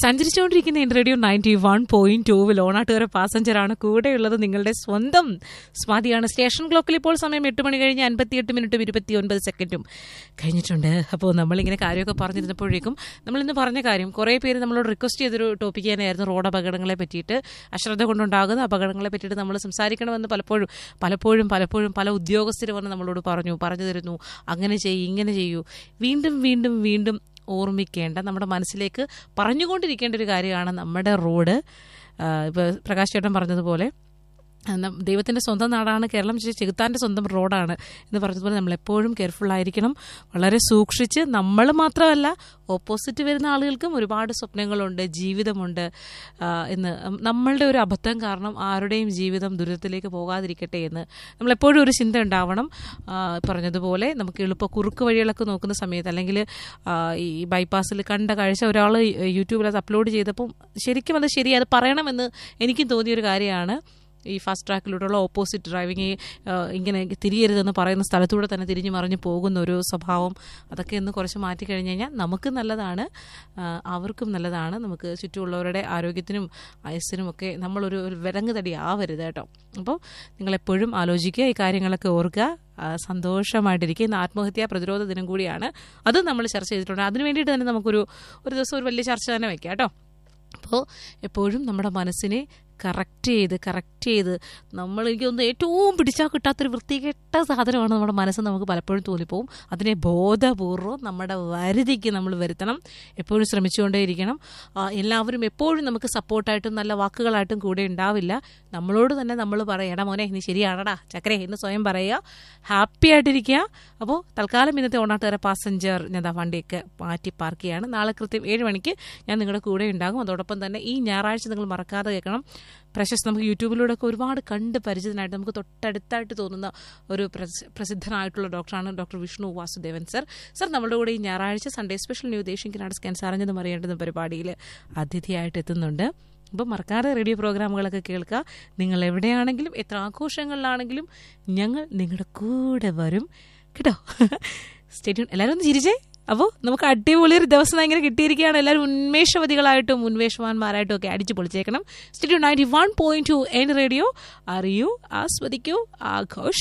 സഞ്ചരിച്ചുകൊണ്ടിരിക്കുന്ന എൻ്റെ radio ninety one point ടൂവിൽ ഓണാട്ടുകാര പാസഞ്ചറാണ് കൂടെയുള്ളത് നിങ്ങളുടെ സ്വന്തം സ്വാതിയാണ് സ്റ്റേഷൻ ക്ലോക്കിൽ ഇപ്പോൾ സമയം എട്ട് മണി കഴിഞ്ഞ് അൻപത്തിയെട്ട് മിനിറ്റും ഇരുപത്തി ഒൻപത് സെക്കൻഡും കഴിഞ്ഞിട്ടുണ്ട് അപ്പോൾ നമ്മളിങ്ങനെ കാര്യമൊക്കെ പറഞ്ഞിരുന്നപ്പോഴേക്കും നമ്മളിന്ന് പറഞ്ഞ കാര്യം കുറേ പേര് നമ്മളോട് റിക്വസ്റ്റ് ചെയ്തൊരു ടോപ്പിക്ക് തന്നെയായിരുന്നു റോഡ് അപകടങ്ങളെ പറ്റിയിട്ട് അശ്രദ്ധ കൊണ്ടുണ്ടാകുന്ന അപകടങ്ങളെ പറ്റിയിട്ട് നമ്മൾ സംസാരിക്കണമെന്ന് പലപ്പോഴും പലപ്പോഴും പലപ്പോഴും പല ഉദ്യോഗസ്ഥർ വന്ന് നമ്മളോട് പറഞ്ഞു പറഞ്ഞു തരുന്നു അങ്ങനെ ചെയ്യൂ ഇങ്ങനെ ചെയ്യൂ വീണ്ടും വീണ്ടും വീണ്ടും ഓർമ്മിക്കേണ്ട നമ്മുടെ മനസ്സിലേക്ക് പറഞ്ഞുകൊണ്ടിരിക്കേണ്ട ഒരു കാര്യമാണ് നമ്മുടെ റോഡ് ഇപ്പോൾ പ്രകാശ് ചേട്ടൻ പറഞ്ഞതുപോലെ നം- ദൈവത്തിന്റെ സ്വന്തം നാടാണ് കേരളം ചെ- ചെകുത്താന്റെ സ്വന്തം റോഡാണ് എന്ന് പറഞ്ഞതുപോലെ നമ്മൾ എപ്പോഴും കെയർഫുൾ ആയിരിക്കണം വളരെ സൂക്ഷിച്ച് നമ്മൾ മാത്രമല്ല ഓപ്പോസിറ്റ് വരുന്ന ആളുകൾക്കും ഒരുപാട് സ്വപ്നങ്ങളുണ്ട് ജീവിതമുണ്ട് ആ, എന്ന് നമ്മളുടെ ഒരു അബദ്ധം കാരണം ആരുടെയും ജീവിതം ദുരിതത്തിലേക്ക് പോകാതിരിക്കട്ടെ എന്ന് നമ്മളെപ്പോഴും ഒരു ചിന്ത ഉണ്ടാവണം ആ, പറഞ്ഞതുപോലെ നമുക്ക് എളുപ്പ കുറുക്ക് വഴികളൊക്കെ നോക്കുന്ന സമയത്ത് അല്ലെങ്കിൽ ആ, ഈ ബൈപ്പാസിൽ കണ്ട കാഴ്ച ഒരാൾ യൂട്യൂബിൽ അത് അപ്ലോഡ് ചെയ്തപ്പം ശരിക്കും അത് ശരി അത് പറയണമെന്ന് എനിക്കും തോന്നിയൊരു കാര്യമാണ് ഈ ഫാസ്റ്റ് ട്രാക്കിലൂടെയുള്ള ഓപ്പോസിറ്റ് ഡ്രൈവിംഗ് ഇങ്ങനെ തിരിയരുതെന്ന് പറയുന്ന സ്ഥലത്തൂടെ തന്നെ തിരിഞ്ഞു മറിഞ്ഞ് പോകുന്ന ഒരു സ്വഭാവം അതൊക്കെ ഒന്ന് കുറച്ച് മാറ്റി കഴിഞ്ഞ് കഴിഞ്ഞാൽ നമുക്ക് നല്ലതാണ് ആ, അവർക്കും നല്ലതാണ് നമുക്ക് ചുറ്റുമുള്ളവരുടെ ആരോഗ്യത്തിനും വയസ്സിനും ഒക്കെ നമ്മളൊരു ഒരു വിലങ്ങ് തടി ആവരുത് കേട്ടോ അപ്പോൾ നിങ്ങളെപ്പോഴും ആലോചിക്കുക ഈ കാര്യങ്ങളൊക്കെ ഓർക്കുക ആ, സന്തോഷമായിട്ടിരിക്കുക ഇന്ന് ആത്മഹത്യാ പ്രതിരോധ ദിനം കൂടിയാണ് അത് നമ്മൾ ചർച്ച ചെയ്തിട്ടുണ്ട് അതിന് വേണ്ടിയിട്ട് തന്നെ നമുക്കൊരു ഒരു ദിവസം ഒരു വലിയ ചർച്ച തന്നെ വെക്കാം കേട്ടോ അപ്പോൾ എപ്പോഴും നമ്മുടെ മനസ്സിനെ കറക്റ്റ് ചെയ്ത് കറക്റ്റ് ചെയ്ത് നമ്മൾ എനിക്ക് തോന്നുന്നു ഏറ്റവും പിടിച്ചാൽ കിട്ടാത്തൊരു വൃത്തികെട്ട സാധനമാണ് നമ്മുടെ മനസ്സ് നമുക്ക് പലപ്പോഴും തോന്നിപ്പോവും അതിനെ ബോധപൂർവ്വം നമ്മുടെ വരുതിക്ക് നമ്മൾ വരുത്തണം എപ്പോഴും ശ്രമിച്ചുകൊണ്ടേയിരിക്കണം ആ, എല്ലാവരും എപ്പോഴും നമുക്ക് സപ്പോർട്ടായിട്ടും നല്ല വാക്കുകളായിട്ടും കൂടെ ഉണ്ടാവില്ല നമ്മളോട് തന്നെ നമ്മൾ പറയണം മോനെ നീ ശരിയാണടാ ചക്കരെ എന്ന് സ്വയം പറയുക ഹാപ്പി ആയിട്ടിരിക്കുക അപ്പോൾ തൽക്കാലം ഇന്നത്തെ ഓണാട്ടുകാര പാസഞ്ചർ ഞാൻ ദാ വണ്ടിയൊക്കെ മാറ്റി പാർക്ക് ചെയ്യാണ് നാളെ കൃത്യം ഏഴ് മണിക്ക് ഞാൻ നിങ്ങളുടെ കൂടെ ഉണ്ടാകും അതോടൊപ്പം തന്നെ ഈ ഞായറാഴ്ച നിങ്ങൾ മറക്കാതെ കേൾക്കണം പ്രശസ്ത നമുക്ക് യൂട്യൂബിലൂടെ ഒക്കെ ഒരുപാട് കണ്ട് പരിചിതനായിട്ട് നമുക്ക് തൊട്ടടുത്തായിട്ട് തോന്നുന്ന ഒരു പ്രസ- പ്രസിദ്ധനായിട്ടുള്ള ഡോക്ടറാണ് doctor Vishnu Vasudevan sir sir നമ്മുടെ കൂടെ ഈ ഞായറാഴ്ച സൺഡേ സ്പെഷ്യൽ ന്യൂ ദേശിൻ കിനാട് സ്കാൻ അറിഞ്ഞതും അറിയേണ്ടതും പരിപാടിയിൽ അതിഥിയായിട്ട് എത്തുന്നുണ്ട് അപ്പം മറക്കാതെ റേഡിയോ പ്രോഗ്രാമുകളൊക്കെ കേൾക്കുക നിങ്ങൾ എവിടെയാണെങ്കിലും എത്ര ആഘോഷങ്ങളിലാണെങ്കിലും ഞങ്ങൾ നിങ്ങളുടെ കൂടെ വരും കേട്ടോ സ്റ്റേറ്റ്യൂൺ എല്ലാവരും ഒന്ന് ചിരിച്ചേ അപ്പോൾ നമുക്ക് അടിപൊളി ഒരു ദിവസം ഇങ്ങനെ കിട്ടിയിരിക്കുകയാണ് എല്ലാവരും ഉന്മേഷവതികളായിട്ടും ഉന്മേഷവാന്മാരായിട്ടും ഒക്കെ അടിച്ചു പൊളിച്ചേക്കണം stay tuned ninety one point two N radio അറിയൂ ആസ്വദിക്കൂ ആഘോഷ